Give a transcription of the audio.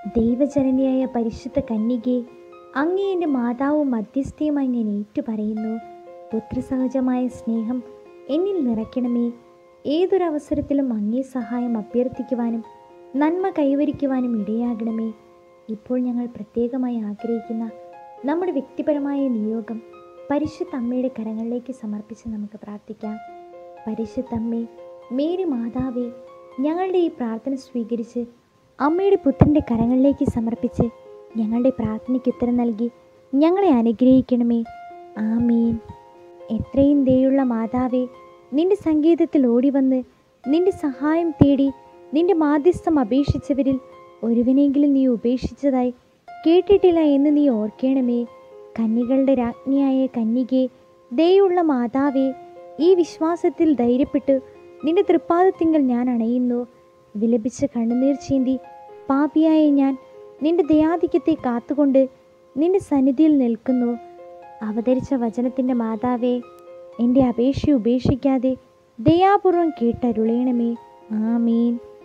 ദൈവജനനിയായ പരിശുദ്ധ കന്യകെ അങ്ങേ എൻ്റെ മാതാവും മധ്യസ്ഥയുമായി ഞാൻ ഏറ്റുപറയുന്നു പുത്രസഹജമായ സ്നേഹം എന്നിൽ നിറയ്ക്കണമേ ഏതൊരവസരത്തിലും അങ്ങേ സഹായം അഭ്യർത്ഥിക്കുവാനും നന്മ കൈവരിക്കുവാനും ഇടയാകണമേ ഇപ്പോൾ ഞങ്ങൾ പ്രത്യേകമായി ആഗ്രഹിക്കുന്ന നമ്മുടെ വ്യക്തിപരമായ നിയോഗം പരിശുദ്ധ അമ്മയുടെ കരങ്ങളിലേക്ക് സമർപ്പിച്ച് നമുക്ക് പ്രാർത്ഥിക്കാം പരിശുദ്ധ അമ്മേ മേരി മാതാവേ ഞങ്ങളുടെ ഈ പ്രാർത്ഥന സ്വീകരിച്ച് അമ്മയുടെ പുത്രൻ്റെ കരങ്ങളിലേക്ക് സമർപ്പിച്ച് ഞങ്ങളുടെ പ്രാർത്ഥനയ്ക്ക് ഉത്തരം നൽകി ഞങ്ങളെ അനുഗ്രഹിക്കണമേ ആമീൻ എത്രയും ദയുള്ള മാതാവേ നിന്റെ സംഗീതത്തിൽ ഓടിവന്ന് നിന്റെ സഹായം തേടി നിന്റെ മാധ്യസ്ഥം അപേക്ഷിച്ചവരിൽ ഒരുവനെങ്കിലും നീ ഉപേക്ഷിച്ചതായി കേട്ടിട്ടില്ല എന്ന് നീ ഓർക്കണമേ കന്യകളുടെ രാജ്ഞിയായ കന്യകെ ദയുള്ള മാതാവേ ഈ വിശ്വാസത്തിൽ ധൈര്യപ്പെട്ട് നിന്റെ തൃപ്പാദത്തിങ്കൽ ഞാൻ അണയുന്നു വിലപിച്ച് കണ്ണുനീർ ചീന്തി പാപിയായ ഞാൻ നിന്റെ ദയാധിക്യത്തെ കാത്തുകൊണ്ട് നിന്റെ സന്നിധിയിൽ നിൽക്കുന്നു അവതരിച്ച വചനത്തിൻ്റെ മാതാവേ എൻ്റെ അപേക്ഷ ഉപേക്ഷിക്കാതെ ദയാപൂർവം കേട്ടരുളയണമേ ആമീൻ